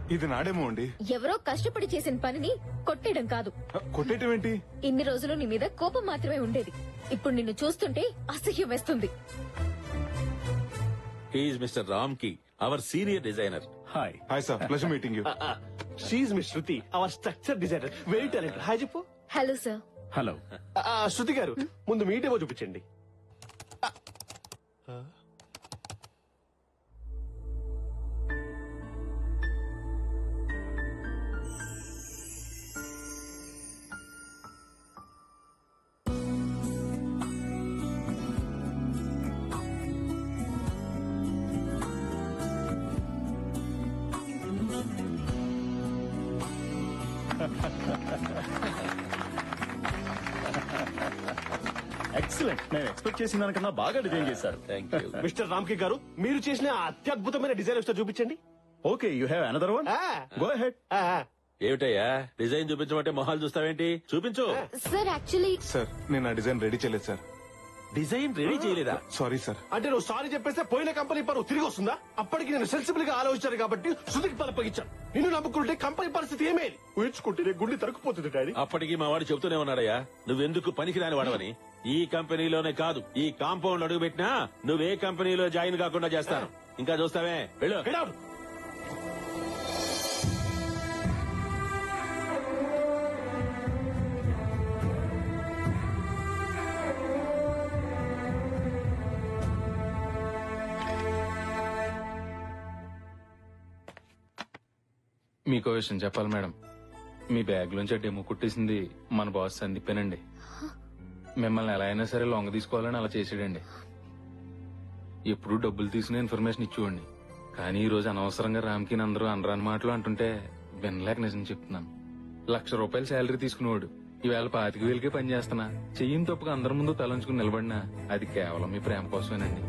ఇది నాడేమో అండి ఎవరో కష్టపడి చేసిన పనిని కొట్టేయడం కాదు ఆ, కొట్టేయటం ఏంటి ఇన్ని రోజులు నీ మీద కోపం మాత్రమే ఉండేది ఇప్పుడు నిన్ను చూస్తుంటే అసహ్యం వేస్తుంది హీఈస్ మిస్టర్ రామ్ కి our senior designer hi hi sir pleasure meeting you she's miss Shruti our structure designer very talent hi చెప్పు హలో సార్ హలో ఆ, శృతి గారు ముందు మీటేమో చూపించండి ఎక్సలెంట్ నేను ఎక్స్పెక్ట్ చేసిన దానికన్నా బాగా డిజైన్ చేశారు థ్యాంక్ యూ మిస్టర్ రామ్కి గారు మీరు చేసిన ఆ అత్యద్భుతమైన డిజైన్ ఒకసారి చూపించండి okay you have another one ah. Go head ah, ah. ఏమిటయ్యా డిజైన్ చూపించమంటే మొహాలు చూస్తావేంటి చూపించు సార్ యాక్చువల్లీ సార్ నేను ఆ డిజైన్ రెడీ చేయలేదు సార్ డిజైన్ రెడీ చేయలేదా సారీ సార్ అంటే నువ్వు సారీ చెప్పేస్తే పోయిన కంపెనీ పరువు తిరిగి వస్తుందా అప్పటికి నేను సెన్సిబుల్ గా ఆలోచించాను కాబట్టి శృతికి పలపగించాను నిన్ను నమ్ముకుంటే కంపెనీ పరిస్థితి ఏమేది ఊహించుకుంటే నీ గుండె తరుక్కుపోతుంది డాడీ అప్పటికి మా వాడు చెబుతూనే ఉన్నాడయ్యా నువ్వెందుకు పనికిరాని వాడవని ఈ కంపెనీలోనే కాదు ఈ కాంపౌండ్ అడుగు పెట్టినా నువ్వే కంపెనీలో జాయిన్ కాకుండా చేస్తాను ఇంకా చూస్తావే వెళ్ళు Get out. మీకో విషయం చెప్పాలి మేడం మీ బ్యాగ్ లోంచి ఆ డెమో కుట్టేసింది మన బాస్ సందీపేనండి మిమ్మల్ని ఎలా అయినా సరే లొంగ తీసుకోవాలని అలా చేసాడండి ఎప్పుడు డబ్బులు తీసుకునే ఇన్ఫర్మేషన్ ఇచ్చేవాడిని కానీ ఈ రోజు అనవసరంగా రామ్కి అందరూ అనరాని మాటలు అంటుంటే వినలేక నిజం చెప్తున్నాను లక్ష రూపాయలు శాలరీ తీసుకునేవాడు ఈవేళ పాతిక వేలకే పని చేస్తున్నా చెయ్యిన తప్పుగా అందరి ముందు తలంచుకుని నిలబడినా అది కేవలం మీ ప్రేమ కోసమేనండి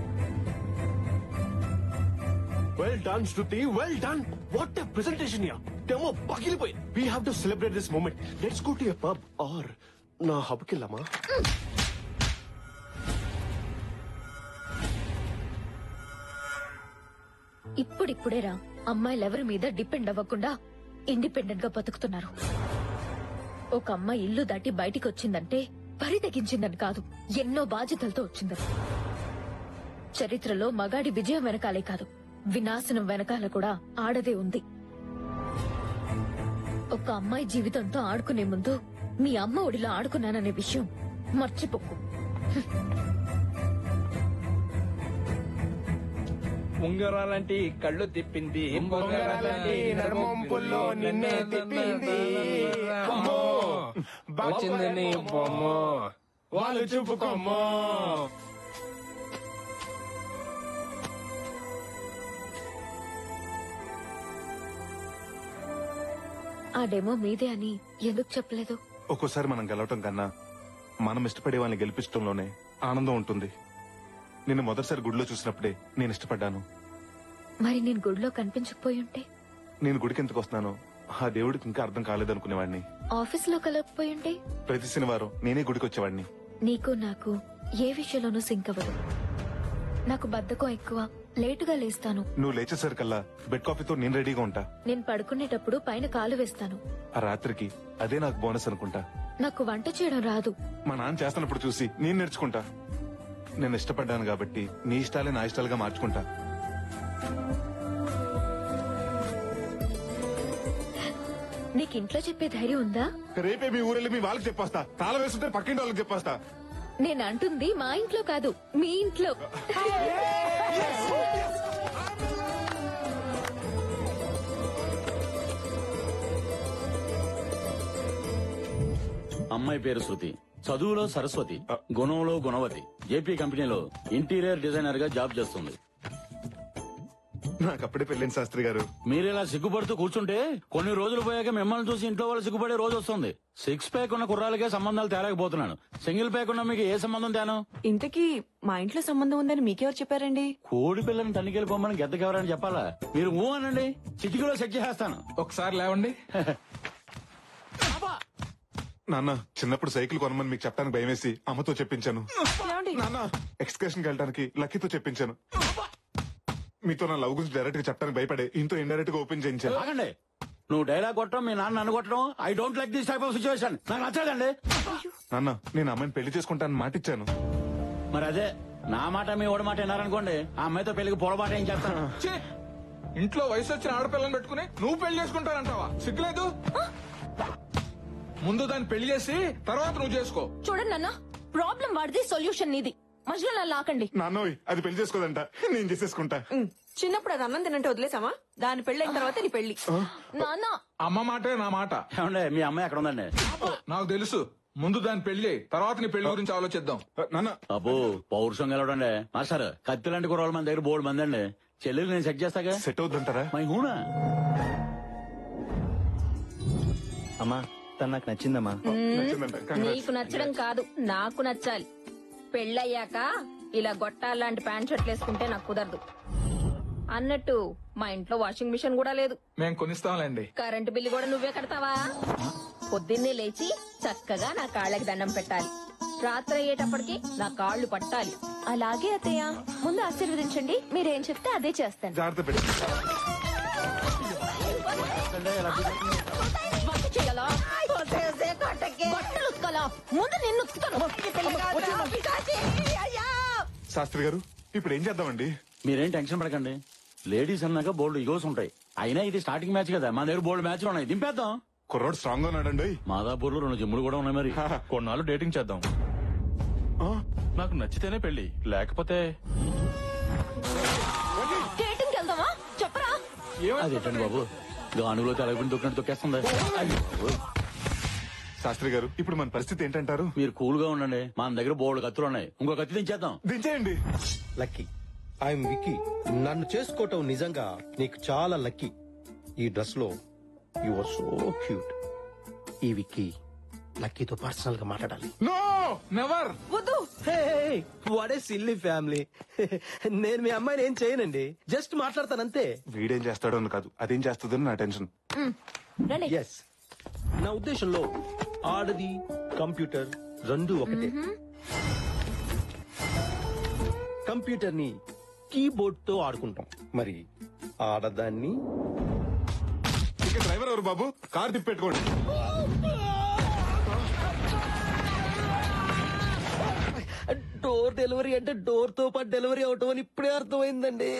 well done Shruti well done what a presentation yeah demo పగిలిపోయి we have to celebrate this moment let's go to a pub or నా హబ్ కి వెళ్ళామా ఇప్పుడిప్పుడే రా అమ్మాయిలు ఎవరి మీద డిపెండ్ అవ్వకుండా ఇండిపెండెంట్ గా బతుకుతున్నారు ఒక అమ్మాయి ఇల్లు దాటి బయటికి వచ్చిందంటే పరి తెగించిందని కాదు ఎన్నో బాధ్యతలతో వచ్చిందని చరిత్రలో మగాడి విజయం వెనకాలే కాదు వినాశనం వెనకాల కూడా ఆడదే ఉంది ఒక అమ్మాయి జీవితంతో ఆడుకునే ముందు మీ అమ్మ ఒడిలో ఆడుకున్నాననే విషయం మర్చిపోకు ఉంగరాలంటి కళ్ళు తిప్పింది ఉంగరాలంటి నడుమొంపుల్లో నిన్నే తిప్పింది అమ్మో వచ్చింది నీ బొమ్మ వాళ్ళు చూపుకోమ్మో ఆ డెమో మీదే అని ఎందుకు చెప్పలేదు ఒక్కోసారి మనం గెలవటం కన్నా మనం ఇష్టపడే వాళ్ళని గెలిపించడంలోనే ఆనందం ఉంటుంది నిన్ను మొదటిసారి గుడిలో చూసినప్పుడే నేను ఇష్టపడ్డాను మరి నేను గుడిలో కనిపించకపోయి ఉంటే నేను గుడికి ఎందుకు వస్తున్నానో ఆ దేవుడికి ఇంకా అర్థం కాలేదనుకునేవాడిని ఆఫీస్ లో కలగకపోయి ఉంటే ప్రతి శనివారం నేనే గుడికి వచ్చేవాడిని నీకు నాకు ఏ విషయంలోనూ సింక్ అవ్వదు నాకు బద్ధకం ఎక్కువ లేటుగా లేస్తాను నువ్వు లేచేసరికల్లా బెడ్ కాఫీతో నేను రెడీగా ఉంటా నేను పడుకునేటప్పుడు పైన కాలు వేస్తాను ఆ రాత్రికి అదే నాకు బోనస్ అనుకుంటా నాకు వంట చేయడం రాదు మా నాన్న చేస్తున్నప్పుడు చూసి నేను నేర్చుకుంటా నేను ఇష్టపడ్డాను కాబట్టి నీ ఇష్టాలే నా ఇష్టాలుగా మార్చుకుంటా నీకు ఇంట్లో చెప్పే ధైర్యం ఉందా రేపే మీ ఊరెళ్ళి మీ వాళ్ళకి చెప్పొస్తా తాళం వేస్తుంటే పక్కింటి వాళ్ళకి చెప్పొస్తా నేను అంటుంది మా ఇంట్లో కాదు మీ ఇంట్లో అమ్మాయి పేరు శృతి చదువులో సరస్వతి గుణంలో గుణవతి జేపీ కంపెనీలో ఇంటీరియర్ డిజైనర్ గా జాబ్ చేస్తుంది నాకు అప్పుడే పెళ్ళింది శాస్త్రి గారు మీరిలా సిగ్గుపడుతూ కూర్చుంటే కొన్ని రోజులు పోయాక మిమ్మల్ని చూసి ఇంట్లో వాళ్ళు సిగ్గుపడే రోజు వస్తుంది సిక్స్ ప్యాక్ ఉన్న కుర్రాలకే సంబంధాలు తేలేకపోతున్నాను సింగిల్ ప్యాక్ ఉన్న మీకు ఏ సంబంధం తేను ఇంతకీ మా ఇంట్లో సంబంధం ఉందని మీకెవరు చెప్పారండి కోడి పిల్లని తనిఖీలు పొమ్మని గెద్దకెవరని చెప్పాలా మీరు ఊ అనండి చిటికీలో సెట్ చేసేస్తాను ఒకసారి లేవండి నాన్న చిన్నప్పుడు సైకిల్ కొనమని మీకు చెప్పడానికి భయమేసి అమ్మతో చెప్పించాను ఏమండి? నాన్న ఎక్స్కర్షన్ వెళ్ళడానికి లక్కీతో చెప్పించాను మీతో నా లవ్ గురించి డైరెక్ట్ గా చెప్పడానికి భయపడే ఇంతో ఇండైరెక్ట్ గా ఓపెన్ చేయించాను ఆగండి నువ్వు డైలాగ్ కొట్టడం మీ నాన్న నన్ను కొట్టడం I don't like this type of situation నాకు నచ్చదండి నాన్న నేను అమ్మాయిని పెళ్లి చేసుకుంటానని మాట ఇచ్చాను మరి అదే నా మాట మీ ఓడి మాట విన్నారనుకోండి ఆ అమ్మాయితో పెళ్లికి పొరపాటు ఏం చేస్తాను ఛీ! ఇంట్లో వయసు వచ్చిన ఆడపిల్లని పెట్టుకుని నువ్వు పెళ్లి చేసుకుంటానంటావా సిగ్గులేదు ముందు దాన్ని పెళ్లి చేసి తర్వాత నువ్వు చేసుకో చూడండి నాన్న ప్రాబ్లం వాడిది సొల్యూషన్ నీది మధ్యలో నన్ను లాకండి నాన్నోయ్ అది పెళ్లి చేసుకోదంట నేను చేసేసుకుంటా ఉమ్, చిన్నప్పుడు అది అన్నం తినంటే వదిలేసామా దాని పెళ్ళి అయిన తర్వాత నీ పెళ్లి నాన్న అమ్మ మాటే నా మాట ఏమండే మీ అమ్మాయి ఎక్కడ ఉందండి నాకు తెలుసు ముందు దాన్ని పెళ్లి చేయి తర్వాత నీ పెళ్లి గురించి ఆలోచిద్దాం నాన్న అబ్బో పౌరుషం గెలవడండి మాస్టర్ కత్తి లాంటి కుర్రోళ్ళ మన దగ్గర బోర్డు మంది అండి చెల్లెలు నేను సెట్ చేస్తాగా సెట్ అవుద్దంటారా మై హూనా అమ్మా తను నాకు నచ్చిందమ్మా నచ్చిందంట. Congrats. నీకు నచ్చడం కాదు నాకు నచ్చాలి పెళ్ళయ్యాక ఇలా గొట్టాలాంటి ప్యాంట్ షర్ట్లు వేసుకుంటే నాకు కుదరదు అన్నట్టు మా ఇంట్లో వాషింగ్ మిషన్ కూడా లేదు మేము కొనిస్తాంలేండి కరెంటు బిల్లు కూడా నువ్వే కడతావా పొద్దున్నే లేచి చక్కగా నా కాళ్ళకి దండం పెట్టాలి రాత్రి అయ్యేటప్పటికి నా కాళ్ళు పట్టాలి అలాగే అత్తయ్య ముందు ఆశీర్వదించండి మీరేం చెప్తే అదే చేస్తాను జాగ్రత్త పెట్టి వంట చేయాలా? బట్టలు ఉతకాలా? ముందు నిన్ను ఉతుకుతాను. శాస్త్రి గారు ఇప్పుడు ఏం చేద్దామండి మీరేం టెన్షన్ పడకండి లేడీస్ అన్నాక బోల్డ్ ఇగోస్ ఉంటాయి అయినా ఇది స్టార్టింగ్ మ్యాచ్ కదా మన దగ్గర బోల్డ్ మ్యాచ్లు ఉన్నాయి దింపేద్దాం కుర్రోడు స్ట్రాంగ్ గా ఉన్నాడండి మాదాపూర్ లో రెండు జిమ్ములు కూడా ఉన్నాయి మరి కొన్నాళ్ళు డేటింగ్ చేద్దాం నాకు నచ్చితేనే పెళ్లి లేకపోతే డేటింగ్కి వెళ్దామా చెప్పరా అదేంటండి బాబు గానుగులో తెలగకుండా దొక్కినట్టు తొక్కేస్తుంది శాస్త్రి గారు ఇప్పుడు మన పరిస్థితి ఏంటంటారు మీరు కూల్ గా ఉండండి మన దగ్గర బోల్డ్ కత్తులు ఉన్నాయి ఇంకో కత్తి దించేద్దాం దించేయండి లక్కీ ఐఎమ్ విక్కీ నన్ను చేసుకోవటం నిజంగా నీకు చాలా లక్కీ ఈ డ్రెస్ లో యు ఆర్ సో క్యూట్ ఈ విక్కీ లక్కీతో పర్సనల్ గా మాట్లాడాలి నో నెవర్ వద్దు వాడే సిల్లీ ఫ్యామిలీ నేను మీ అమ్మాయిని ఏం చేయనండి జస్ట్ మాట్లాడతానంతే వీడేం చేస్తాడో అని కాదు అదేం చేస్తుందని నా టెన్షన్ రండి ఎస్ నా ఉద్దేశంలో ఆడది కంప్యూటర్ రెండు ఒకటే కంప్యూటర్ ని కీబోర్డ్ తో ఆడుకుంటాం మరి ఆడదాన్ని ఇక డ్రైవర్ ఎవరు బాబు కార్ తిప్పెట్టుకోండి డోర్ డెలివరీ అంటే డోర్ తో పాటు డెలివరీ అవటం అని ఇప్పుడే అర్థమైందండి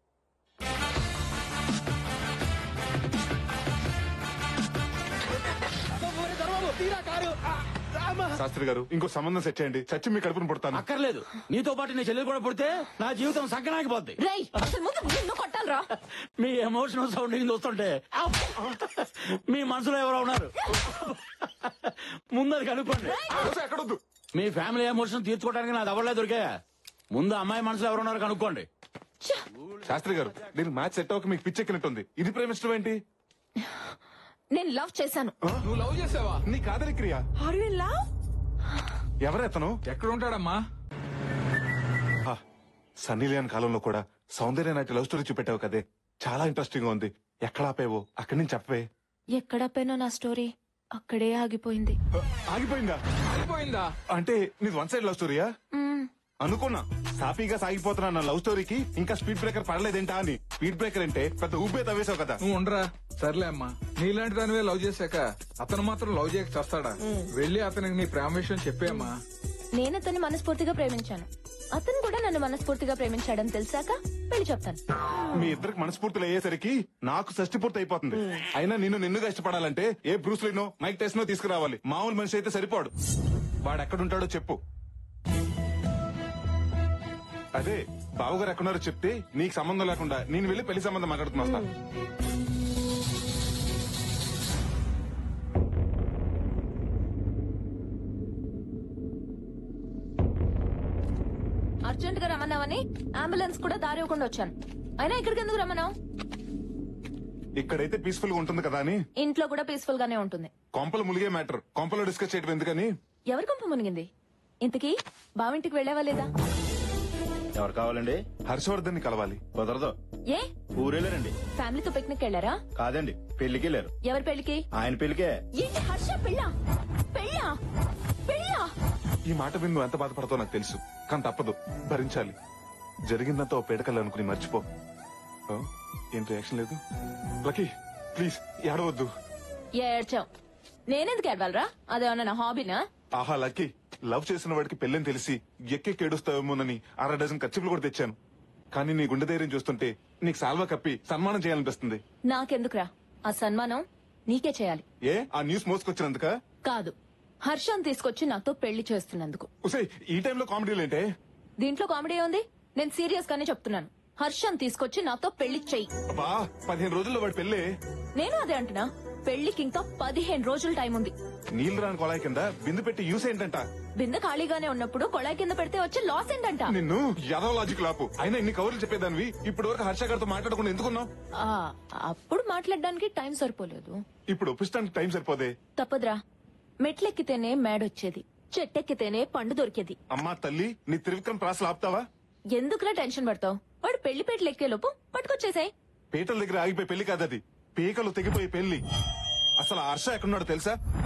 శాస్త్రి గారు ఇంకో సంబంధం సెట్ చేయండి చచ్చి మీ కడుపును పుడతాను అక్కర్లేదు నీతో పాటు నీ చెల్లెలు కూడా పుడితే నా జీవితం సంకనాగిపోద్ది రై అసలు ముందు నిన్ను కొట్టాలరా మీ ఎమోషనల్ సౌండింగ్ చూస్తుంటే మీ మనసులో ఎవరో ఉన్నారు ముందు అది కనుక్కోండి రోజు ఎక్కడొద్దు మీ ఫ్యామిలీ ఎమోషన్ తీర్చుకోవడానికి నాకు ఎవరలే దొరికాయా ముందు అమ్మాయి మనసులో ఎవరు ఉన్నారు కనుక్కోండి శాస్త్రి గారు దీనికి మ్యాచ్ సెట్ అవ్వక మీకు పిచ్చెక్కినట్టుంది ఇది ప్రేమించడం ఏంటి నేను లవ్ చేశాను నువ్వు లవ్ చేసావా నీ కాదలి క్రియ ఆర్ యు ఇన్ లవ్ ఎవరెతను ఎక్కడ ఉంటాడమ్మా హా, సన్నీ లేని కాలంలో కూడా సౌందర్య నాటి లవ్ స్టోరీ చూపెట్టావు కదే చాలా ఇంట్రెస్టింగ్ గా ఉంది ఎక్కడ ఆపేవో అక్కడి నుంచి చెప్పవే ఎక్కడ పోయినా నా స్టోరీ అక్కడే ఆగిపోయింది ఆగిపోయిందా అయిపోయిందా అంటే నీది వన్ సైడ్ లవ్ స్టోరీయా అనుకున్నా సాఫీగా సాగిపోతున్నా నా లవ్ స్టోరీకి ఇంకా స్పీడ్ బ్రేకర్ పడలేదేంటా అని స్పీడ్ బ్రేకర్ అంటే పెద్ద ఊపే తవ్వేశావు కదా నువ్వు ఉండరా సర్లే అమ్మా నీలాంటి దానివే లవ్ చేశాక అతను మాత్రం లవ్ చేయక చేస్తాడా వెళ్ళి అతనికి నీ ప్రేమ విషయం చెప్పేమ్మా నేను అతన్ని మనస్ఫూర్తిగా ప్రేమించాను అతను కూడా నన్ను మనస్ఫూర్తిగా ప్రేమించాడని తెలిసాక పెళ్లి చెప్తాను మీ ఇద్దరికి మనస్ఫూర్తులు అయ్యేసరికి నాకు షష్టి పూర్తి అయిపోతుంది అయినా నిన్ను నిన్నుగా ఇష్టపడాలంటే ఏ బ్రూస్లీనో మైక్ టెస్ట్నో తీసుకురావాలి మామూలు మనిషి అయితే సరిపోడు వాడు ఎక్కడుంటాడో చెప్పు అదే బావగారు ఎక్కడున్నారో చెప్తే నీకు సంబంధం లేకుండా నేను వెళ్ళి పెళ్లి సంబంధం మాట్లాడుతున్నా వస్తా. అర్జెంట్ గా రమ్మన్నావని అంబులెన్స్ కూడా దారి ఇవ్వకుండా వచ్చాను అయినా ఇక్కడికి ఎందుకు రమ్మన్నావు ఇక్కడైతే పీస్ఫుల్ గా ఉంటుంది కదా అని ఇంట్లో కూడా పీస్ఫుల్ గానే ఉంటుంది కొంపలు ములిగే మ్యాటర్ కొంపలో డిస్కస్ చేయడం ఎందుకని ఎవరి కొంప మునిగింది ఇంతకీ బావింటికి వెళ్ళావా లేదా ఎవరు కావాలండి హర్షవర్ధన్ ని కలవాలి కుదరదు ఏ ఊరెళ్ళారండి ఫ్యామిలీతో పిక్నిక్ వెళ్ళారా కాదండి పెళ్లికి వెళ్ళారు ఎవరి పెళ్లికి ఆయన పెళ్లికే ఏంటి హర్ష పెళ్ళా పెళ్ళా పెళ్ళా ఈ మాట విని నువ్వు ఎంత బాధపడతావు నాకు తెలుసు కానీ తప్పదు భరించాలి జరిగిందంతా ఓ పేడకల్ అనుకుని మర్చిపో ఓ, ఏం రియాక్షన్ లేదు లక్కీ ప్లీజ్ ఏడవద్దు ఏడ్చావు నేనెందుకు ఏడవాలరా అదేమన్నా నా హాబీనా ఆహా లక్కీ లవ్ చేసిన వాడికి పెళ్ళని తెలిసి ఎక్కెక్కి ఏడుస్తావేమోనని అర డజన్ ఖర్చులు కూడా తెచ్చాను కానీ నీ గుండె ధైర్యం చూస్తుంటే నీకు సాల్వా కప్పి సన్మానం చేయాలనిపిస్తుంది నాకెందుకురా ఆ సన్మానం నీకే చేయాలి ఏ ఆ న్యూస్ మోసుకొచ్చినందుక కాదు హర్షం తీసుకొచ్చి నాతో పెళ్లి చేస్తున్నందుకు ఉసే ఈ టైంలో కామెడీలేంటే దీంట్లో కామెడీ ఉంది నేను సీరియస్ గానే చెప్తున్నాను హర్షం తీసుకొచ్చి నాతో పెళ్లి చెయ్యి అబ్బా పదిహేను రోజుల్లో వాడి పెళ్ళే నేను అదే అంటున్నా పెళ్లికి ఇంకా పదిహేను రోజులు టైం ఉంది నీళ్లు రాని కొలాయి కింద బిందు పెట్టి యూస్ ఏంటంట బిందె ఖాళీగానే ఉన్నప్పుడు కొళాయి కింద పెడితే వచ్చే లాస్ ఏంటంట నిన్ను యదవ లాజిక్ లాపు అయినా ఇన్ని కవర్లు చెప్పేదానివి ఇప్పటి వరకు హర్ష గారితో మాట్లాడకుండా ఎందుకున్నావు ఆ, అప్పుడు మాట్లాడడానికి టైం సరిపోలేదు ఇప్పుడు ఒప్పిస్తానికి టైం సరిపోదే తప్పదురా మెట్లెక్కితేనే మేడొచ్చేది చెట్టెక్కితేనే పండు దొరికేది అమ్మా తల్లి నీ త్రివిక్రమ్ ప్రాసలు ఆపుతావా ఎందుకురా టెన్షన్ పడతావు వాడు పెళ్లి పేటలు ఎక్కేలోపు పట్టుకొచ్చేసాయి పీటల దగ్గర ఆగిపోయి పెళ్లి కాదది పీకలు తెగిపోయి పెళ్లి అసలు ఆ హర్ష ఎక్కడున్నాడో తెలుసా